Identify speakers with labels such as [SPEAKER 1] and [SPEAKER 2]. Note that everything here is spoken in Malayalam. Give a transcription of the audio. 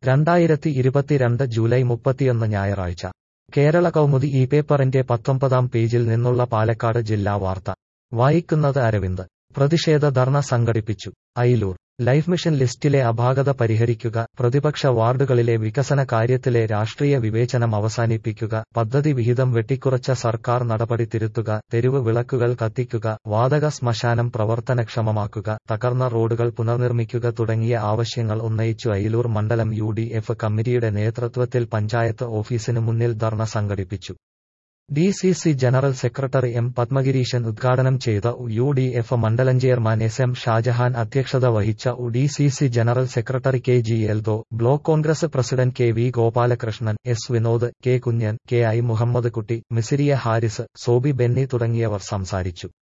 [SPEAKER 1] രണ്ടായിരത്തി ഇരുപത്തിരണ്ട് ജൂലൈ മുപ്പത്തിയൊന്ന് ഞായറാഴ്ച കേരള കൗമുദി ഈ പേപ്പറിന്റെ പത്തൊമ്പതാം പേജിൽ നിന്നുള്ള പാലക്കാട് ജില്ലാ വാർത്ത വായിക്കുന്നത് അരവിന്ദ് പ്രതിഷേധ ധർണ സംഘടിപ്പിച്ചു അയിലൂർ ലൈഫ് മിഷൻ ലിസ്റ്റിലെ അപാകത പരിഹരിക്കുക പ്രതിപക്ഷ വാർഡുകളിലെ വികസന കാര്യത്തിലെ രാഷ്ട്രീയ വിവേചനം അവസാനിപ്പിക്കുക പദ്ധതി വിഹിതം വെട്ടിക്കുറച്ച സർക്കാർ നടപടി തിരുത്തുക തെരുവ് വിളക്കുകൾ കത്തിക്കുക വാതക ശ്മശാനം പ്രവർത്തനക്ഷമമാക്കുക തകർന്ന റോഡുകൾ പുനർനിർമ്മിക്കുക തുടങ്ങിയ ആവശ്യങ്ങൾ ഉന്നയിച്ചു അയിലൂർ മണ്ഡലം യു ഡി എഫ് കമ്മിറ്റിയുടെ നേതൃത്വത്തിൽ പഞ്ചായത്ത് ഓഫീസിനു മുന്നിൽ ധർണ സംഘടിപ്പിച്ചു D C C general secretary M Padmagireesan ഉദ്ഘാടനം ചെയ്ത യു ഡി എഫ് മണ്ഡലം ചെയർമാൻ എസ് എം ഷാജഹാൻ അധ്യക്ഷത വഹിച്ച D C C general secretary K G Eldho block Congress president K V Gopalakrishnan S Vinod K Kunjan K I Muhammad Kutty Misiriya Haris Sobi Benny തുടങ്ങിയവർ സംസാരിച്ചു